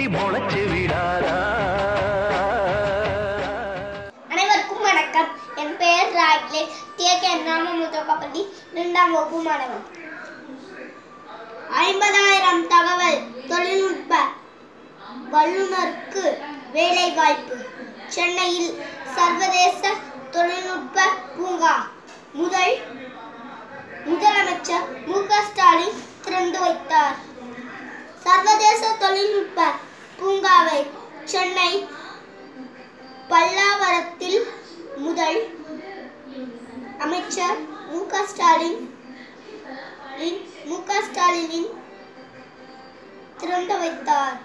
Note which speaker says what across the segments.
Speaker 1: கொடி முளைச்சு விடாதா
Speaker 2: அனைவருக்கும் வணக்கம் என் பெயர் ராக்லே தியக்க நாமமுத்தக்கப்பள்ளி இரண்டாம் வகுப்பு மாணவன் ஐம்பதாயிரம் தகவல் தொழில்நுட்ப வல்லுநருக்கு வேலை வாய்ப்பு சென்னையில் சர்வதேச தொழில்நுட்ப பூங்கா முதல் முதலமைச்சர் மு க ஸ்டாலின் திறந்து வைத்தார் சர்வதேச தொழில்நுட்ப பூங்காவை சென்னை பல்லாவரத்தில் முதல் அமைச்சர் மு க ஸ்டாலின் இன் மு க ஸ்டாலினின் திறந்து வைத்தார்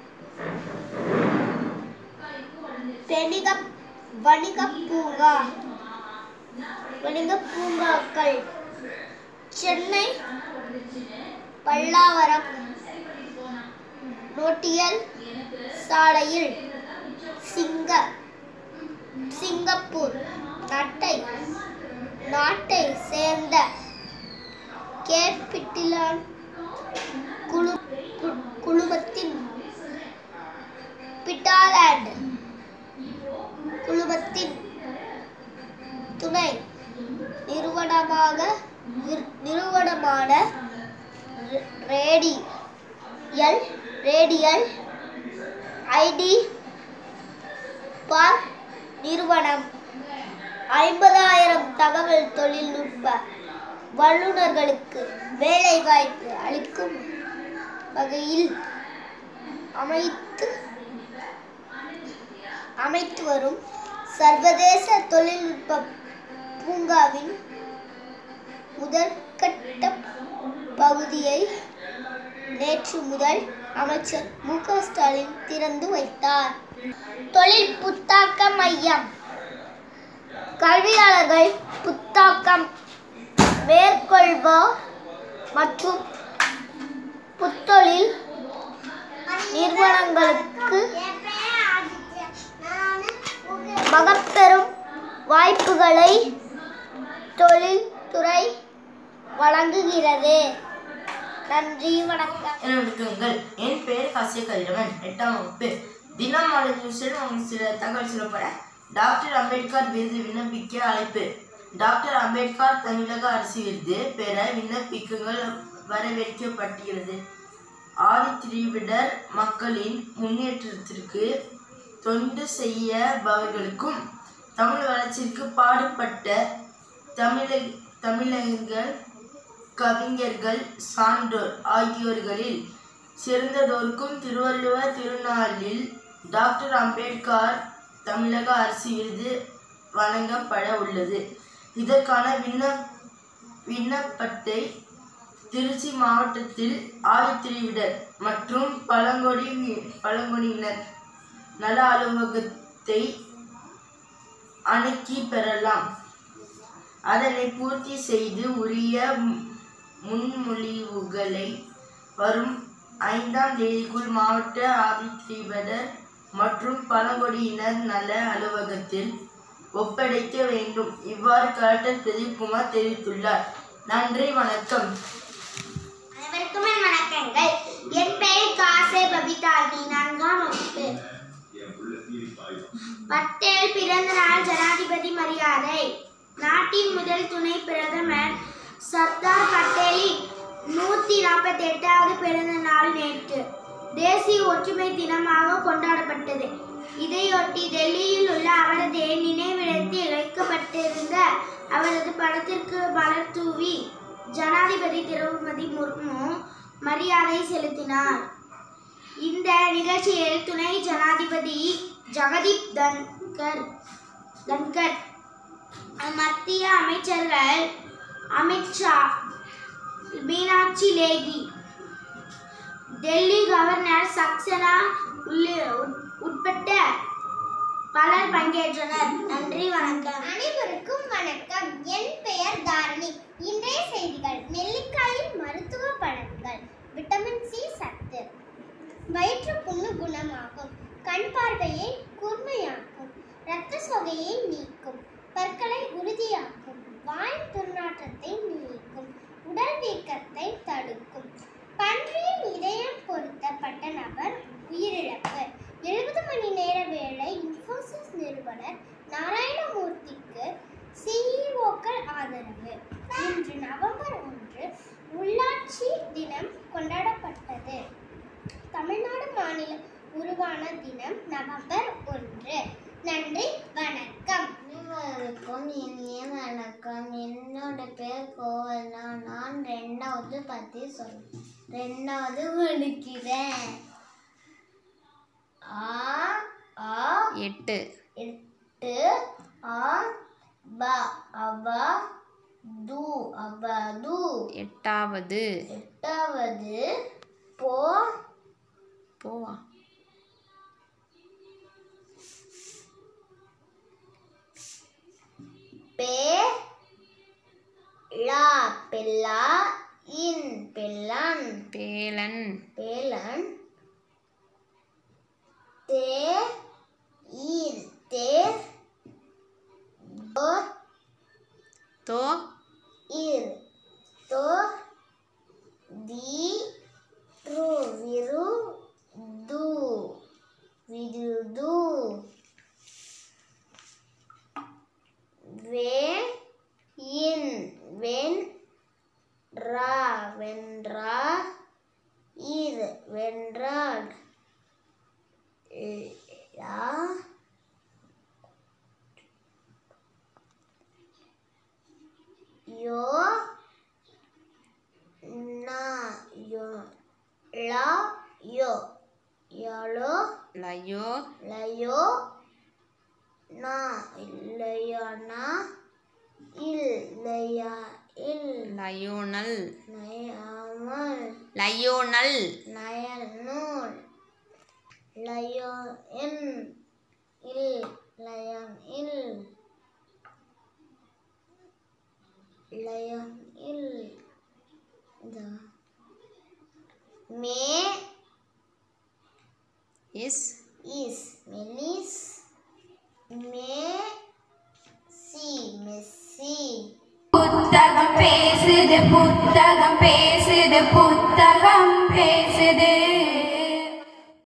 Speaker 2: வணிக வணிக பூங்கா வணிக பூங்காக்கள் சென்னை பல்லாவரம் நோட்டியல் சாலையில் சிங்க சிங்கப்பூர் நாட்டை நாட்டை சேர்ந்த கேபிட்டிலான் குழு கு- குழுமத்தின் பிட்டாலாண்ட் குழுமத்தின் துணை நிறுவனமாக நிறு- நிறுவனமான ரே- ரேடியல் ரேடியல் ஐடி பார் நிறுவனம் ஐம்பதாயிரம் தகவல் தொழில்நுட்ப வல்லுநர்களுக்கு வேலைவாய்ப்பு அளிக்கும் வகையில் அமைத்து அமைத்து வரும் சர்வதேச தொழில்நுட்ப பூங்காவின் முதற்கட்ட பகுதியை நேற்று முதல் அமைச்சர் மு க ஸ்டாலின் திறந்து வைத்தார் தொழில் புத்தாக்க மையம் கல்வியாளர்கள் புத்தாக்கம் மேற்கொள்வோர் மற்றும் புத்தொழில் நிறுவனங்களுக்கு மகப்பெரும் வாய்ப்புகளை தொழில்துறை வழங்குகிறது நன்றி வணக்கம்
Speaker 3: வணக்கங்கள் என் பெயர் காசிய கதிரவன் எட்டாம் வகுப்பு தினம் மாலை நியூஸில் உங்களுக்கு சில தகவல் சொல்லப்பட டாக்டர் அம்பேத்கர் விருது விண்ணப்பிக்க அழைப்பு டாக்டர் அம்பேத்கர் தமிழக அரசு விருது பெற விண்ணப்பிக்கங்கள் வரவேற்கப்படுகிறது ஆதித்திரிவிடர் மக்களின் முன்னேற்றத்திற்கு தொண்டு செய்யபவர்களுக்கும் தமிழ் வளர்ச்சிக்கு பாடுபட்ட தமிழ தமிழர்கள் கவிஞர்கள் சான்றோர் ஆகியோர்களில் சிறந்ததோர்க்கும் திருவள்ளுவர் திருநாளில் டாக்டர் அம்பேத்கர் தமிழக அரசு விருது வழங்கப்பட உள்ளது இதற்கான விண்ண விண்ணப்பத்தை திருச்சி மாவட்டத்தில் ஆதித்திரிவிடர் மற்றும் பழங்குடி பழங்குடியினர் நல அலுவலகத்தை அணுக்கி பெறலாம் அதனை பூர்த்தி செய்து உரிய மு- முன்மொழிவுகளை வரும் ஐந்தாம் தேதிக்குள் மாவட்ட ஆதித்திரிவதர் மற்றும் பழங்குடியினர் நல அலுவலகத்தில் ஒப்படைக்க வேண்டும் இவ்வாறு கலெக்டர் பிரதீப்குமார் தெரிவித்துள்ளார் நன்றி வணக்கம்
Speaker 2: அனைவருக்கும் என் வணக்கங்கள் என் பெயர் காசே பபிதாகி நான்காம் வகுப்பு பட்டேல் பிறந்த நாள் ஜனாதிபதி மரியாதை நாட்டின் முதல் துணை பிரதமர் சர்தார் பட்டேலின் நூற்றி நாற்பத்தி எட்டாவது பிறந்த நாள் நேற்று தேசிய ஒற்றுமை தினமாக கொண்டாடப்பட்டது இதையொட்டி டெல்லியில் உள்ள அவரது நினைவிடத்தில் வைக்கப்பட்டிருந்த அவரது படத்திற்கு மலர் தூவி ஜனாதிபதி திரௌபதி முர்மு மரியாதை செலுத்தினார் இந்த நிகழ்ச்சியில் துணை ஜனாதிபதி ஜெகதீப் தன்கர் தன்கர் மத்திய அமைச்சர்கள் அமித்ஷா மீனாட்சி லேகி டெல்லி கவர்னர் சக்சனா உள்ளி- உட்- உட்பட்ட பலர் பங்கேற்றனர் நன்றி வணக்கம்
Speaker 4: அனைவருக்கும் வணக்கம் என் பெயர் தாரணி இன்றைய செய்திகள் நெல்லிக்காயில் மருத்துவ பலன்கள் விட்டமின் சி சத்து வயிற்று புண்ணு குணமாகும் கண் பார்வையை கூர்மையாக்கும் இரத்த சோகையை நீக்கும் பற்களை உறுதியாக்கும் வாய் துர்நாற்றத்தை நீக்கும் உடல் வீக்கத்தை தடுக்கும் பன்றியின் இதயம் பொருத்தப்பட்ட நபர் உயிரிழப்பு எழுபது மணி நேர வேலை இன்ஃபோசிஸ் நிறுவனர் நாராயணமூர்த்திக்கு சிஇஓக்கள் ஆதரவு இன்று நவம்பர் ஒன்று உள்ளாட்சி தினம் கொண்டாடப்பட்டது தமிழ்நாடு மாநில உருவான தினம் நவம்பர் ஒன்று நன்றி வணக்கம்
Speaker 1: அனைவருக்கும் இனிய வணக்கம் என்னோட பேர் கோவலா நான் ரெண்டாவது பத்தி சொல்ல ரெண்டாவது முடிக்கிறேன் ஆ ஆ
Speaker 5: எட்டு
Speaker 1: எட்டு ஆ ப அவ து அவது
Speaker 5: எட்டாவது
Speaker 1: எட்டாவது போ
Speaker 5: போவா
Speaker 1: பே லா பில்லா இன் பில்லன்
Speaker 5: பேலன்
Speaker 1: பேலன் தே ஈர் தேர் தோ
Speaker 5: தோ
Speaker 1: இர் தோ தி ரு விரு து விரு து வே இன் வென் ரா வென்றா இர் வென்றான் லா யோ நா யோ லா யோ யாலோ
Speaker 5: லயோ
Speaker 1: லயோ நா இல்லையானா இல்லையா இல்
Speaker 5: லயோனல்
Speaker 1: நயாமல்
Speaker 5: லயோனல்
Speaker 1: நயனூல் லயோ என் இல் லயன் இல் லயன் இல் இந்த மே
Speaker 5: இஸ்
Speaker 1: இஸ் மெலிஸ் மே சி மெஸ்ஸி
Speaker 6: புத்தகம் பேசுது புத்தகம் பேசுது புத்தகம்